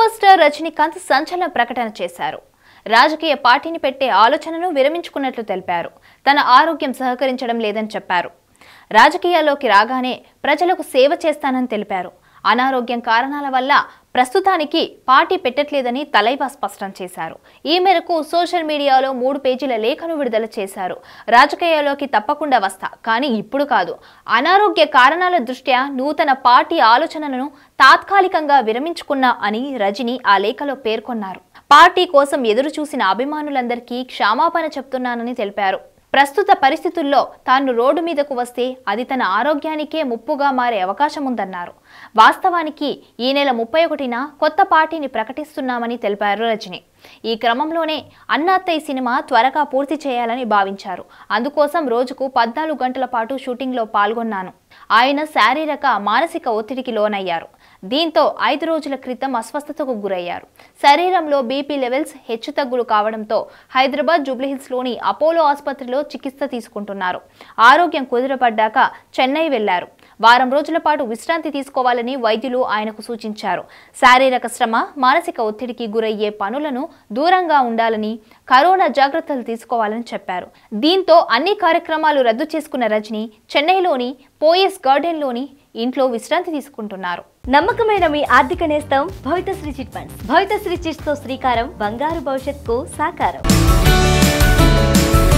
super star Rajinikanth సంచలన ప్రకటన చేశారు రాజకీయ పార్టీని పెట్టే ఆలోచనను విరమించుకున్నట్లు తెలిపారు తన ఆరోగ్యం సహకరించడం లేదని చెప్పారు రాజకీయాల్లోకి రాగానే ప్రజలకు సేవ చేస్తానని తెలిపారు అనారోగ్యం కారణాల వల్ల ప్రస్తుతానికి పార్టీ పెట్టట్లేదని తలైవా స్పష్టం చేశారు ఈ మేరకు సోషల్ మీడియాలో మూడు పేజీల లేఖను విడుదల చేశారు రాజకీయాల్లోకి తప్పకుండా వస్తా కానీ ఇప్పుడు కాదు అనారోగ్య కారణాల దృష్ట్యా నూతన పార్టీ ఆలోచనలను తాత్కాలికంగా విరమించుకున్నా అని రజని ఆ లేఖలో పేర్కొన్నారు పార్టీ కోసం ఎదురు చూసిన అభిమానులందరికీ క్షమాపణ చెప్తున్నానని తెలిపారు ప్రస్తుత పరిస్థితుల్లో తాను రోడ్డు మీదకు వస్తే అది తన ఆరోగ్యానికే ముప్పుగా మారే అవకాశం ఉందన్నారు వాస్తవానికి ఈ నెల ముప్పై ఒకటిన కొత్త పార్టీని ప్రకటిస్తున్నామని తెలిపారు రజని ఈ క్రమంలోనే అన్నాత్తయ్య సినిమా త్వరగా పూర్తి చేయాలని భావించారు అందుకోసం రోజుకు పద్నాలుగు గంటల పాటు షూటింగ్లో పాల్గొన్నాను ఆయన శారీరక మానసిక ఒత్తిడికి లోనయ్యారు దీంతో ఐదు రోజుల క్రితం అస్వస్థతకు గురయ్యారు శరీరంలో బీపీ లెవెల్స్ హెచ్చుతగ్గులు కావడంతో హైదరాబాద్ జూబ్లీహిల్స్లోని అపోలో ఆసుపత్రిలో చికిత్స తీసుకుంటున్నారు ఆరోగ్యం కుదిరపడ్డాక చెన్నై వెళ్లారు వారం రోజుల పాటు విశ్రాంతి తీసుకోవాలని వైద్యులు ఆయనకు సూచించారు శారీరక శ్రమ మానసిక ఒత్తిడికి గురయ్యే పనులను దూరంగా ఉండాలని కరోనా జాగ్రత్తలు తీసుకోవాలని చెప్పారు దీంతో అన్ని కార్యక్రమాలు రద్దు చేసుకున్న రజని చెన్నైలోని పోయస్ గార్డెన్లోని ఇంట్లో విశ్రాంతి తీసుకుంటున్నారు నమ్మకమైన మీ ఆర్థిక నేస్తం Bhavithasri chit funds Bhavithasri chits తో శ్రీకారం బంగారు భవిష్యత్తుకు సాకారం